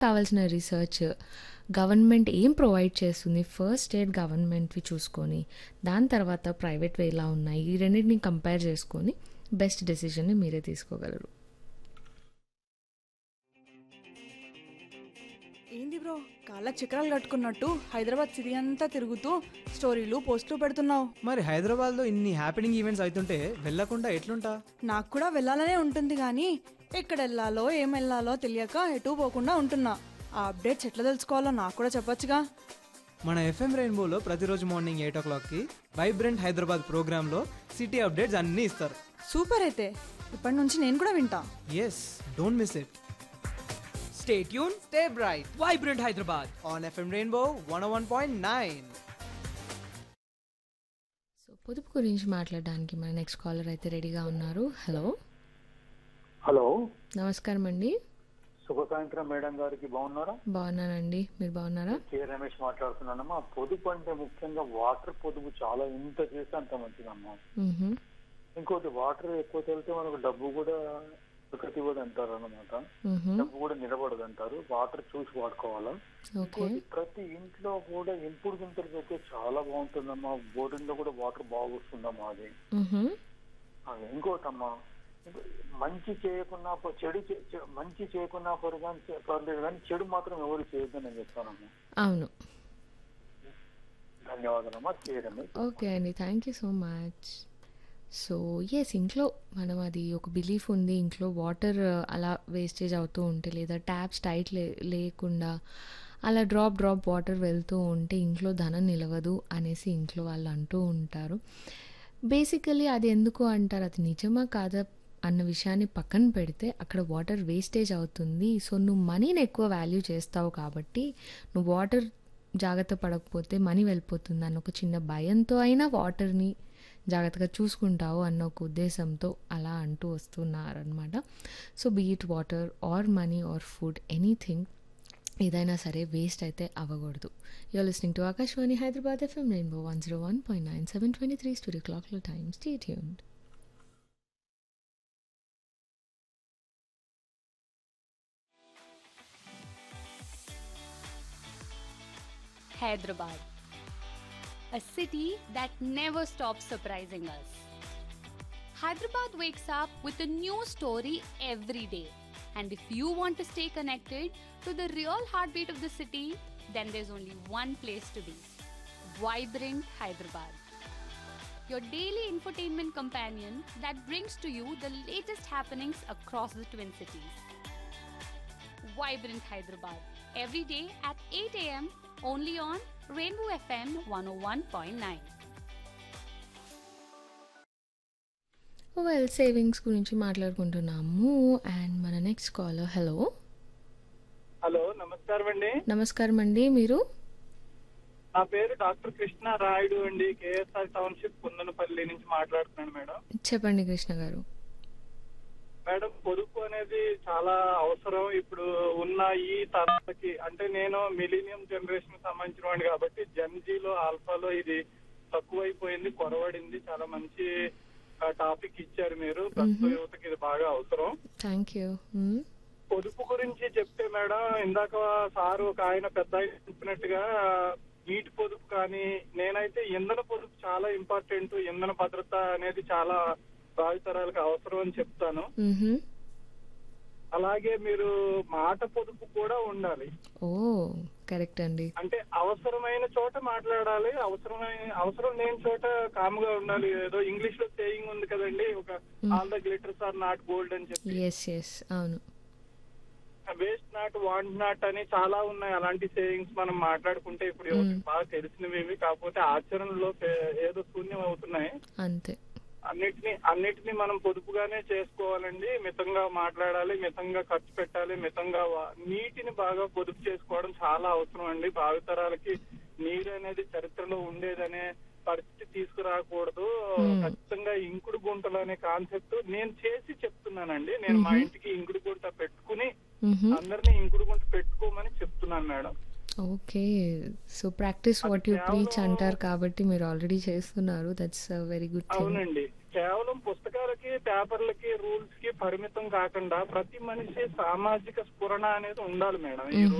కావాల్సిన research government ఏం provide చేస్తుంది ఫస్ట్ స్టేట్ గవర్నమెంట్వి చూసుకొని దాని తర్వాత ప్రైవేట్వి ఎలా ఉన్నాయి ఈ రెండింటిని కంపేర్ చేసుకొని బెస్ట్ డెసిషన్ని మీరే తీసుకోగలరు ఏంది బ్రో కాళ్ళకి చక్రాలు కట్టుకున్నట్టు హైదరాబాద్ సిటీ అంతా తిరుగుతూ స్టోరీలు పోస్టులు పెడుతున్నావు మరి హైదరాబాద్లో ఇన్ని హ్యాపెనింగ్ ఈవెంట్స్ అవుతుంటే వెళ్ళకుండా ఎట్లుంటా నాకు కూడా వెళ్ళాలనే ఉంటుంది కానీ ఎక్కడ వెళ్ళాలో ఏం వెళ్ళాలో తెలియక ఎటు పోకుండా ఉంటున్నా ఆ అప్డేట్స్ ఎట్లా తెలుసుకోవాలో నాకు కూడా చెప్పొచ్చుగా మన ఎఫ్ఎం రెయిన్బోలో ప్రతిరోజు మార్నింగ్ ఎయిట్ ఓ క్లాక్కి వైబ్రెంట్ హైదరాబాద్ ప్రోగ్రాంలో సిటీ అప్డేట్స్ అన్నీ ఇస్తారు సూపర్ అయితే ఇప్పటి నుంచి నేను కూడా వింటా yes don't miss it stay tune stay bright Vibrant Hyderabad. On FM rainbow one one point nine so పొదుపు గురించి మాట్లాడడానికి మన నెక్స్ట్ కాలర్ అయితే రెడీగా ఉన్నారు హలో హలో నమస్కారం అండి శుభ సాయంత్రం మేడం గారికి బాగున్నారా బాగున్నానండి మీరు బాగున్నారా కే రమేష్ మాట్లాడుతున్నానమ్మా పొదుపు అంటే ముఖ్యంగా వాటర్ పొదుపు చాలా ఇంత చేస్తే అంత మంచిదమ్మా మ్హూ. ఇంకోటి వాటర్ ఎక్కువ తెలితే మనకు డబ్బు కూడా ఒకటి కూడా అంటారు అనమాట మ్హూ. డబ్బు కూడా నిలబడదు అంటారు వాటర్ చూసి వాడుకోవాలా ఓకే ఇంకోటి ప్రతి ఇంట్లో కూడా ఇంపుడు గుంతలు పెడితే చాలా బాగుంటుందమ్మా బోర్డింగ్ లో కూడా వాటర్ బాగా వస్తుందమ్మా అది మ్హూ. అది ఇంకోటమ్మా ఇంకో- మంచి చేయకున్నా ప- చెడు చే- చె- మంచి చేయకున్నా పరు కానీ పర్లేదు కానీ చెడు మాత్రం ఎవరు చేయొద్దని నేను చెప్తానమ్మా అవును ధన్యవాదాలమ్మా చేయడమే ఓకే అండి thank you so much so yes ఇంట్లో మనం అది ఒక బిలీఫ్ ఉంది ఇంట్లో వాటర్ అలా వేస్టేజ్ అవుతూ ఉంటే లేదా ట్యాప్స్ టైట్ లే లేకుండా అలా డ్రాప్ డ్రాప్ వాటర్ వెళ్తూ ఉంటే ఇంట్లో ధనం నిలవదు అనేసి ఇంట్లో వాళ్ళు అంటూ ఉంటారు బేసికలీ అది ఎందుకు అంటారు అది నిజమా కాదా అన్న విషయాన్ని పక్కన పెడితే అక్కడ వాటర్ వేస్టేజ్ అవుతుంది సో నువ్వు మనీని ఎక్కువ వాల్యూ చేస్తావు కాబట్టి నువ్వు వాటర్ జాగ్రత్త పడకపోతే మనీ వెళ్ళిపోతుంది అన్న ఒక చిన్న భయంతో అయినా వాటర్ని జాగ్రత్తగా చూసుకుంటావు అన్న ఒక ఉద్దేశంతో అలా అంటూ వస్తున్నారనమాట so be it water or money or food anything ఏదైనా సరే వేస్ట్ అయితే అవ్వకూడదు you're listening to Akashvani Hyderabad FM rainbow one zero one point nine seven twenty three studio క్లాక్లో time stay tuned Hyderabad, a city that never stops surprising us. Hyderabad wakes up with a new story every day. And if you want to stay connected to the real heartbeat of the city, then there's only one place to be Vibrant Hyderabad. Your daily infotainment companion that brings to you the latest happenings across the Twin Cities. Vibrant Hyderabad every day at 8 a.m. only on Rainbow FM 101.9. Well savings గురించి మాట్లాడుకుంటున్నాము and మన next caller hello hello నమస్కారం అండి నమస్కారం అండి మీరు నా పేరు డాక్టర్ కృష్ణ రాయుడు అండి కేఎస్ఆర్ టౌన్షిప్ కుందనపల్లి నుంచి మాట్లాడుతున్నాను మేడం చెప్పండి కృష్ణ గారు మేడం పొదుపు అనేది చాలా అవసరం ఇప్పుడు ఉన్న ఈ తరాలకి అంటే నేను మిలీనియం జనరేషన్ సంబంధించిన వాడిని కాబట్టి జన్జీలో ఆల్ఫాలో ఇది తక్కువైపోయింది కొరవడింది చాలా మంచి టాపిక్ ఇచ్చారు మీరు ప్రస్తుత యువతకి ఇది బాగా అవసరం థ్యాంక్ యూ పొదుపు గురించి చెప్తే మేడం ఇందాక సారు ఒక ఆయన పెద్ద ఆయన చెప్పినట్టుగా నీటి పొదుపు కానీ నేనైతే ఇంధన పొదుపు చాలా ఇంపార్టెంట్ ఇంధన భద్రత అనేది చాలా భావితరాలకు అవసరం అని చెప్తాను అలాగే మీరు మాట పొదుపు కూడా ఉండాలి ఓ కరెక్ట్ అండి అంటే అవసరమైన చోట మాట్లాడాలి అవసరమైన అవసరం లేని చోట కాముగా ఉండాలి ఏదో ఇంగ్లీష్ లో సేయింగ్ ఉంది కదండి ఒక all the glitters are not gold అని చెప్పి ఎస్ ఎస్ అవును వేస్ట్ నాట్ వాంట్ నాట్ అని చాలా ఉన్నాయి అలాంటి సేవింగ్స్ మనం మాట్లాడుకుంటే ఇప్పుడు ఎవరికి బాగా తెలిసినవి కాకపోతే ఆచరణలో పే- ఏదో శూన్యం అవుతున్నాయి అంతే అన్నిటిని అన్నిటిని మనం పొదుపుగానే చేసుకోవాలండి మితంగా మాట్లాడాలి మితంగా ఖర్చు పెట్టాలి మితంగా వా- నీటిని బాగా పొదుపు చేసుకోవడం చాలా అవసరం అండి భావితరాలకి నీరు అనేది చరిత్రలో ఉండేదనే పరిస్థితి తీసుకురాకూడదు ఖచ్చితంగా ఇంకుడు గుంటలు అనే కాన్సెప్ట్ నేను చేసి చెప్తున్నానండి నేను మా ఇంటికి ఇంకుడు గుంట పెట్టుకుని మ్హూ. అందరినీ ఇంకుడు గుంట పెట్టుకోమని చెప్తున్నాను madam okay so practice what you కేవలం- ప్రీచ్ అంటారు కాబట్టి మీరు ఆల్రెడీ చేస్తున్నారు దట్స్ వెరీ గుడ్ థింగ్ అవునండి కేవలం పుస్తకాలకి పేపర్లకి రూల్స్ కి పరిమితం కాకుండా ప్రతి మనిషి సామాజిక స్ఫురణ అనేది ఉండాలి మేడం ఈ